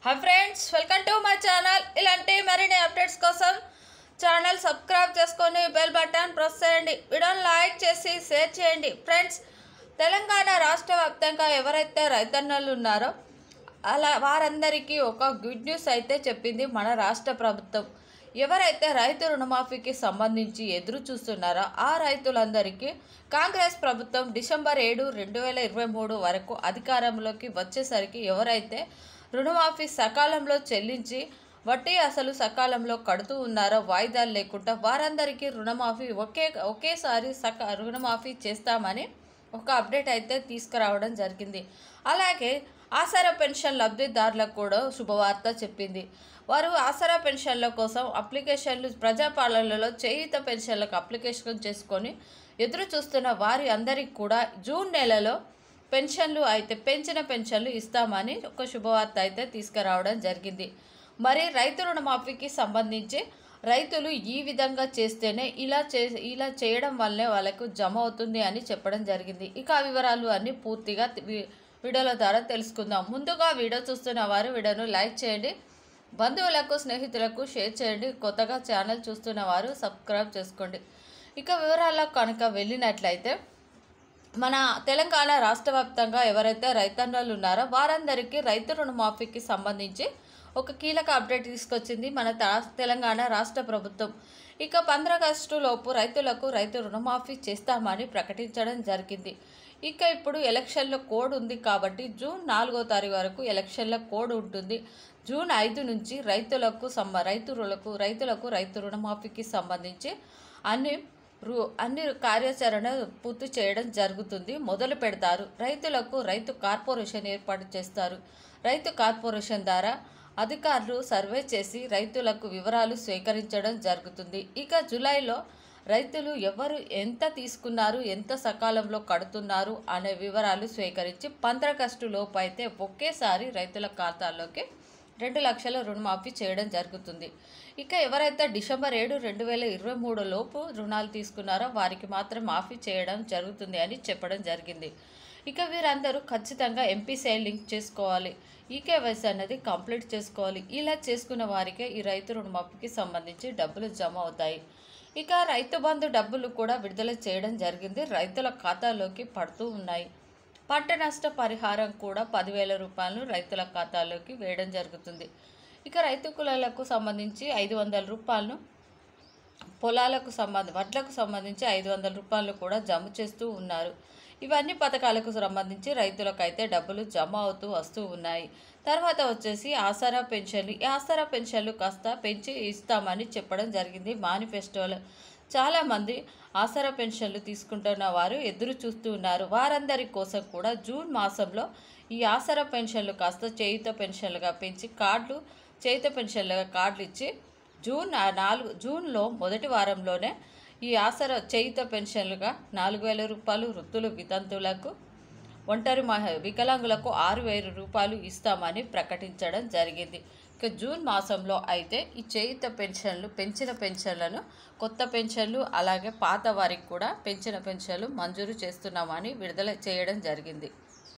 hi friends welcome to my channel ఇలాంటి మరిన్ని updates కోసం ఛానల్ సబ్స్క్రైబ్ చేసుకొని బెల్ బటన్ ప్రెస్ చేయండి వీడియోని లైక్ చేసి షేర్ చేయండి ఫ్రెండ్స్ తెలంగాణ రాష్ట్ర వ్యాప్తంగా ఎవరైతే రైతన్నలు ఉన్నారో అలా వారందరికీ ఒక గుడ్ న్యూస్ అయితే చెప్పింది మన రాష్ట్ర ప్రభుత్వం ఎవరైతే రైతు రుణమాఫీకి సంబంధించి ఎదురు చూస్తున్నారో ఆ రైతులందరికీ కాంగ్రెస్ ప్రభుత్వం డిసెంబర్ ఏడు రెండు వేల ఇరవై మూడు వరకు అధికారంలోకి వచ్చేసరికి ఎవరైతే రుణమాఫీ సకాలంలో చెల్లించి వడ్డీ అసలు సకాలంలో కడుతూ ఉన్నారో వాయిదాలు లేకుండా వారందరికీ రుణమాఫీ ఒకే ఒకేసారి సక రుణమాఫీ చేస్తామని ఒక అప్డేట్ అయితే తీసుకురావడం జరిగింది అలాగే ఆసరా పెన్షన్ లబ్ధిదారులకు కూడా శుభవార్త చెప్పింది వారు ఆసరా పెన్షన్ల కోసం అప్లికేషన్లు ప్రజాపాలనలో చేయుత పెన్షన్లకు అప్లికేషన్ చేసుకొని ఎదురు చూస్తున్న వారి అందరికి కూడా జూన్ నెలలో పెన్షన్లు అయితే పెంచిన పెన్షన్లు ఇస్తామని ఒక శుభవార్త అయితే తీసుకురావడం జరిగింది మరి రైతు రుణమాఫీకి సంబంధించి రైతులు ఈ విధంగా చేస్తేనే ఇలా చే ఇలా చేయడం వల్లే వాళ్ళకు జమ అవుతుంది అని చెప్పడం జరిగింది ఇక ఆ వివరాలు అన్నీ పూర్తిగా వి- వీడియోల ద్వారా తెలుసుకుందాం ముందుగా వీడియో చూస్తున్న వారు వీడియోను లైక్ చేయండి బంధువులకు స్నేహితులకు షేర్ చేయండి కొత్తగా ఛానల్ చూస్తున్న వారు సబ్స్క్రైబ్ చేసుకోండి ఇక వివరాల్లో కనుక వెళ్ళినట్లయితే మన తెలంగాణ రాష్ట్ర వ్యాప్తంగా ఎవరైతే రైతన్నలు ఉన్నారో వారందరికీ రైతు రుణమాఫీకి సంబంధించి ఒక కీలక అప్డేట్ తీసుకొచ్చింది మన తా- తెలంగాణ రాష్ట్ర ప్రభుత్వం ఇక పంద్రాగస్టు లోపు రైతులకు రైతు రుణమాఫీ చేస్తామని ప్రకటించడం జరిగింది ఇక ఇప్పుడు ఎలక్షన్ల కోడ్ ఉంది కాబట్టి జూన్ నాలుగో తారీఖు వరకు ఎలక్షన్ల కోడ్ ఉంటుంది జూన్ ఐదు నుంచి రైతులకు సంబ రైతులకు రైతులకు రైతు రుణమాఫీకి సంబంధించి అన్ని రు అన్ని కార్యాచరణ పూర్తి చేయడం జరుగుతుంది మొదలు పెడతారు రైతులకు రైతు కార్పొరేషన్ ఏర్పాటు చేస్తారు రైతు కార్పొరేషన్ ద్వారా అధికారులు సర్వే చేసి రైతులకు వివరాలు స్వీకరించడం జరుగుతుంది ఇక జూలైలో రైతులు ఎవరు ఎంత తీసుకున్నారు ఎంత సకాలంలో కడుతున్నారు అనే వివరాలు స్వీకరించి పంద్రగస్టు లోపు అయితే ఒకేసారి రైతుల ఖాతాల్లోకి రెండు లక్షల రుణమాఫీ చేయడం జరుగుతుంది ఇక ఎవరైతే డిసెంబర్ ఏడు రెండు వేల ఇరవై మూడు లోపు రుణాలు తీసుకున్నారో వారికి మాత్రం మాఫీ చేయడం జరుగుతుంది అని చెప్పడం జరిగింది ఇక వీరందరూ ఖచ్చితంగా ఎంపీసీఐ లింక్ చేసుకోవాలి ఈకేవైసీ అనేది కంప్లీట్ చేసుకోవాలి ఇలా చేసుకున్న వారికే ఈ రైతు రుణమాఫీకి సంబంధించి డబ్బులు జమ అవుతాయి ఇక రైతు బంధు డబ్బులు కూడా విడుదల చేయడం జరిగింది రైతుల ఖాతాలోకి పడుతూ ఉన్నాయి పంట నష్ట పరిహారం కూడా పదివేల రూపాయలను రైతుల ఖాతాలోకి వేయడం జరుగుతుంది ఇక రైతు కులాలకు సంబంధించి ఐదు వందల రూపాయలను పొలాలకు సంబంధ వడ్లకు సంబంధించి ఐదు వందల రూపాయలు కూడా జమ చేస్తూ ఉన్నారు ఇవన్నీ పథకాలకు సంబంధించి రైతులకు అయితే డబ్బులు జమ అవుతూ వస్తూ ఉన్నాయి తర్వాత వచ్చేసి ఆసరా పెన్షన్లు ఈ ఆసరా పెన్షన్లు కాస్త పెంచి ఇస్తామని చెప్పడం జరిగింది మేనిఫెస్టోలో చాలామంది ఆసరా పెన్షన్లు తీసుకుంటున్న వారు ఎదురు చూస్తూ ఉన్నారు వారందరి కోసం కూడా జూన్ మాసంలో ఈ ఆసరా పెన్షన్లు కాస్త చేయుత పెన్షన్లుగా పెంచి కార్డులు చేయుత పెన్షన్లుగా కార్డులు ఇచ్చి జూన్ ఆ నాలుగు జూన్లో మొదటి వారంలోనే ఈ ఆసర చేయుత పెన్షన్లుగా నాలుగు వేల రూపాయలు వృద్ధులు వితంతువులకు ఒంటరి మహ వికలాంగులకు ఆరు వేల రూపాయలు ఇస్తామని ప్రకటించడం జరిగింది ఇక జూన్ మాసంలో అయితే ఈ చేయుత పెన్షన్లు పెంచిన పెన్షన్లను కొత్త పెన్షన్లు అలాగే పాత వారికి కూడా పెంచిన పెన్షన్లు మంజూరు చేస్తున్నామని విడుదల చేయడం జరిగింది